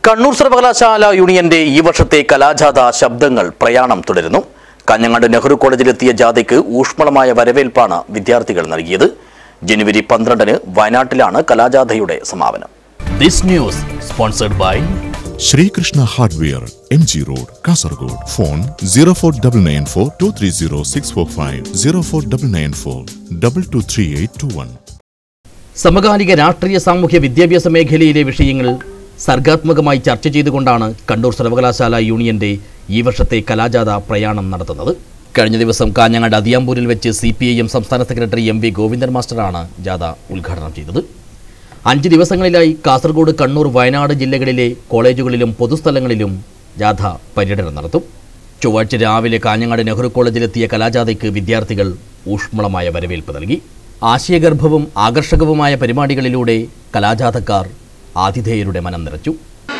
കണ്ണൂർ സർവകലാശാല യൂണിയന്റെ ഈ വർഷത്തെ കലാജാഥ ശബ്ദങ്ങൾ പ്രയാണം തുടരുന്നു കാഞ്ഞങ്ങാട് നെഹ്റു കോളേജിലെത്തിയ ജാഥയ്ക്ക് ഊഷ്മളമായ വരവേൽപ്പാണ് വിദ്യാർത്ഥികൾ നൽകിയത് ജനുവരി പന്ത്രണ്ടിന് വയനാട്ടിലാണ് കലാജാഥയുടെ സമാപനം This news sponsored by Sreekrishna hardware M G road Kasaragod phone zero four double nine four two three zero six four five zero four double nine four double two three eight two one സമകാലിക രാഷ്ട്രീയ സാമൂഹ്യ വിദ്യാഭ്യാസ മേഖലയിലെ വിഷയങ്ങൾ സർഗാത്മകമായി ചർച്ച ചെയ്തുകൊണ്ടാണ് കണ്ണൂർ സർവകലാശാല യൂണിയന്റെ ഈ വർഷത്തെ കലാജാഥ പ്രയാണം നടത്തുന്നത് കഴിഞ്ഞ ദിവസം കാഞ്ഞങ്ങാട് അതിയാമ്പൂരിൽ വെച്ച് സി പി ഐ എം സംസ്ഥാന സെക്രട്ടറി എം വി ഗോവിന്ദൻ മാസ്റ്ററാണ് ജാഥ ഉദ്ഘാടനം ചെയ്തത് അഞ്ച് ദിവസങ്ങളിലായി കാസർഗോഡ് കണ്ണൂർ വയനാട് ജില്ലകളിലെ കോളേജുകളിലും പൊതുസ്ഥലങ്ങളിലും ജാഥ പര്യടനം നടത്തും ചൊവ്വാഴ്ച രാവിലെ കാഞ്ഞങ്ങാട് നെഹ്റു കോളേജിലെത്തിയ കലാജാഥയ്ക്ക് വിദ്യാർത്ഥികൾ ഊഷ്മളമായ വരവേൽപ്പ് നൽകി ആശയഗർഭവും ആകർഷകവുമായ പരിപാടികളിലൂടെ കലാജാഥക്കാർ ആതിഥേയരുടെ മനം നിറച്ചു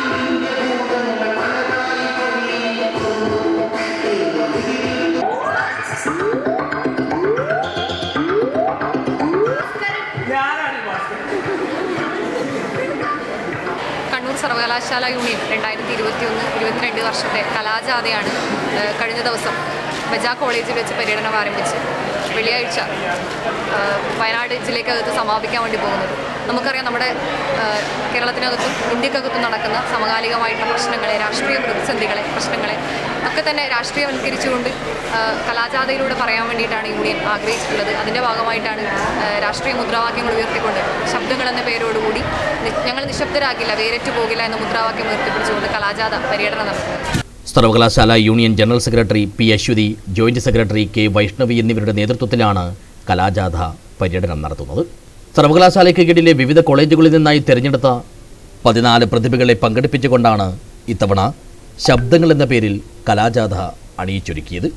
കണ്ണൂർ സർവകലാശാല യൂണിയൻ രണ്ടായിരത്തി ഇരുപത്തി ഒന്ന് ഇരുപത്തിരണ്ട് വർഷത്തെ കലാജാഥയാണ് ഏഹ്, കഴിഞ്ഞ ദിവസം ബജാ കോളേജിൽ വെച്ച് പര്യടനം ആരംഭിച്ച് വെള്ളിയാഴ്ച ഏഹ്, വയനാട് ജില്ലയ്ക്കകത്ത് സമാപിക്കാൻ വേണ്ടി പോകുന്നത് നമുക്കറിയാം നമ്മുടെ ഏഹ്, കേരളത്തിനകത്തും ഇന്ത്യക്കകത്തും നടക്കുന്ന സമകാലികമായിട്ടുള്ള പ്രശ്നങ്ങളെ രാഷ്ട്രീയ പ്രതിസന്ധികളെ പ്രശ്നങ്ങളെ ഒക്കെ തന്നെ രാഷ്ട്രീയവൽക്കരിച്ചുകൊണ്ട് ഏഹ്, കലാജാഥയിലൂടെ പറയാൻ വേണ്ടിയിട്ടാണ് യൂണിയൻ ആഗ്രഹിച്ചിട്ടുള്ളത് അതിൻ്റെ ഭാഗമായിട്ടാണ് ഏഹ്, രാഷ്ട്രീയ മുദ്രാവാക്യങ്ങൾ ഉയർത്തിക്കൊണ്ട് ശബ്ദങ്ങൾ എന്ന പേരോടുകൂടി നി- ഞങ്ങൾ നിശബ്ദരാകില്ല വേരറ്റു പോകില്ല എന്ന മുദ്രാവാക്യം ഉയർത്തിപ്പിടിച്ചുകൊണ്ട് കലാജാഥ പര്യടനം നടത്തുന്നത് സർവകലാശാല union general secretary P Aswathi joint secretary K Vaishnavi എന്നിവരുടെ നേതൃത്വത്തിലാണ് കലാജാഥ പര്യടനം നടത്തുന്നത് സർവകലാശാലയ്ക്ക് കീഴിലെ വിവിധ കോളേജുകളിൽ നിന്നായി തിരഞ്ഞെടുത്ത പതിനാല് പ്രതിഭകളെ പങ്കെടുപ്പിച്ചുകൊണ്ടാണ് ഇത്തവണ ശബ്ദങ്ങൾ എന്ന പേരിൽ കലാജാഥ അണിയിച്ചൊരുക്കിയത്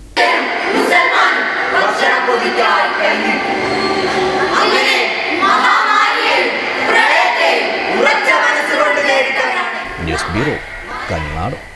ന്യൂസ് ബ്യൂറോ കണ്ണാട്